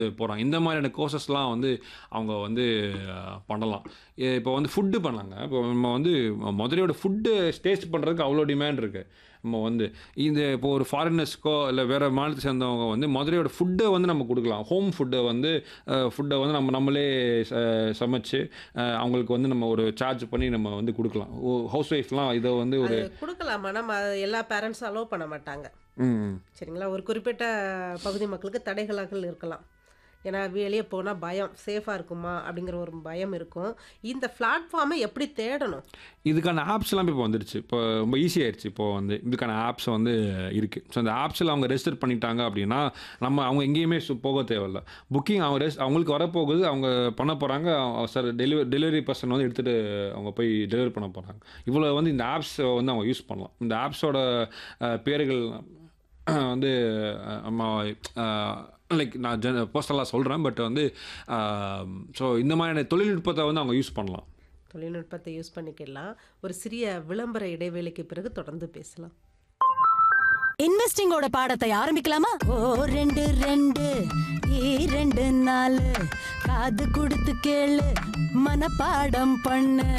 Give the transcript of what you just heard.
போகிறாங்க இந்த மாதிரியான கோர்சஸ்லாம் வந்து அவங்க வந்து அஹ், பண்ணலாம் எ- இப்போ வந்து ஃபுட்டு பண்ணாங்க இப்போ நம்ம வந்து மதுரையோட ஃபுட்டு டேஸ்ட் பண்ணுறதுக்கு அவ்வளோ டிமாண்ட் இருக்குது நம்ம வந்து இந்த இப்போ ஒரு ஃபாரினர்ஸ்க்கோ இல்லை வேறு மாநிலத்தை சேர்ந்தவங்க வந்து மதுரையோட ஃபுட்டை வந்து நம்ம கொடுக்கலாம் ஹோம் ஃபுட்டை வந்து ஃபுட்டை வந்து நம்ம நம்மளே ச- சமைச்சு அஹ், அவங்களுக்கு வந்து நம்ம ஒரு சார்ஜ் பண்ணி நம்ம வந்து கொடுக்கலாம் ஹவுஸ் ஒய்ஃப்லாம் இதை வந்து ஒரு அது கொடுக்கலாம் ஆனால் எல்லா பேரண்ட்ஸும் அலோவ் பண்ண மாட்டாங்க ம் சரிங்களா ஒரு குறிப்பிட்ட பகுதி மக்களுக்கு தடைகளாக இருக்கலாம் ஏன்னா வெளியே போனால் பயம் சேஃபாக இருக்குமா அப்படிங்கிற ஒரு பயம் இருக்கும் இந்த பிளாட்ஃபார்மை எப்படி தேடணும் இதுக்கான ஆப்ஸ்லாம் இப்போ வந்துருச்சு இப்போ ரொம்ப ஈஸியாகிடுச்சு இப்போ வந்து இதுக்கான ஆப்ஸ் வந்து இருக்குது ஸோ அந்த ஆப்ஸில் அவங்க ரெஜிஸ்டர் பண்ணிட்டாங்க அப்படின்னா நம்ம அவங்க எங்கேயுமே சு- போக தேவையில்ல புக்கிங் அவங்க ரெஜிஸ் அவங்களுக்கு வரப்போகுது அவங்க பண்ண போகிறாங்க சார் டெலிவரி டெலிவரி பர்சன் வந்து எடுத்துகிட்டு அவங்க போய் டெலிவரி பண்ண போகிறாங்க இவ்வளோ வந்து இந்த ஆப்ஸ் வந்து அவங்க யூஸ் பண்ணலாம் இந்த ஆப்ஸோட பேர்கள் வந்து அஹ், நம்ம லைக் நான் ஜென பர்சனலாக சொல்கிறேன் பட் வந்து ஸோ இந்த மாதிரியான தொழில்நுட்பத்தை வந்து அவங்க யூஸ் பண்ணலாம் தொழில்நுட்பத்தை யூஸ் பண்ணிக்கலாம் ஒரு சிறிய விளம்பர இடைவேளைக்கு பிறகு தொடர்ந்து பேசலாம் இன்வெஸ்டிங்கோட பாடத்தை ஆரம்பிக்கலாமா ஓ ரெண்டு ரெண்டு இரண்டு நாலு காது கொடுத்து கேளு மனப்பாடம் பண்ணு